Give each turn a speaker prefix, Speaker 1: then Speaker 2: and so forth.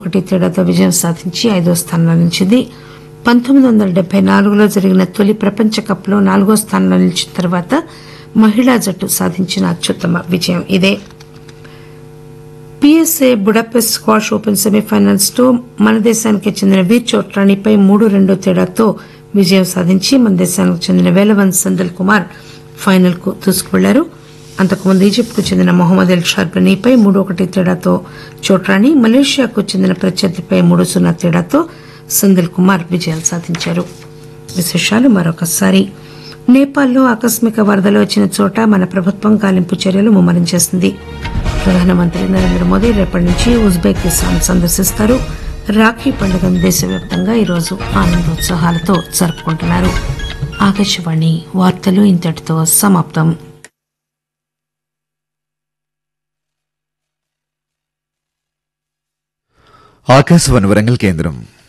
Speaker 1: ఒకటి తేడాతో విజయం సాధించి ఐదో స్థానంలో నిలిచింది పంతొమ్మిది వందల డెబ్బై నాలుగులో జరిగిన తొలి ప్రపంచ కప్లో నాలుగో స్థానంలో నిలిచిన తర్వాత మహిళా జట్టు సాధించిన అత్యుత్తమ విజయం ఇదే PSA Budapest squash open semifinals లో మన దేశానికి చెందిన వీర్ చోట్రాణిపై మూడు రెండు తేడాతో విజయం సాధించి మన దేశానికి చెందిన వేలవన్ సందల్ కుమార్ ఫైనల్ కు దూసుకువెళ్లారు అంతకుముందు ఈజిప్ట్ కు చెందిన మొహమ్మద్ ఎల్ షార్బనీపై మూడు ఒకటి తేడాతో చోట్రాణి మలేషియాకు చెందిన ప్రత్యర్థిపై మూడు సున్నా తేడాతో సందల్ కుమార్ విజయాలు సాధించారు విశేషాలు మరొకసారి నేపాల్లో ఆకస్మిక వరదలు వచ్చిన చోట మన ప్రభుత్వం గాలింపు చర్యలు ముమ్మరం చేసింది ప్రధానమంత్రి నరేంద్ర మోదీ రేపటి నుంచి ఉజ్బెకిస్తాన్ సందర్శిస్తారు రాఖీ పండుగను దేశవ్యాప్తంగా ఈరోజు ఆనందోత్సాహాలతో జరుపుకుంటున్నారు ఆకాశవాణి వార్తలు ఇంతటితో సమాప్తం
Speaker 2: ఆకాశవాణి వరంగల్ కేంద్రం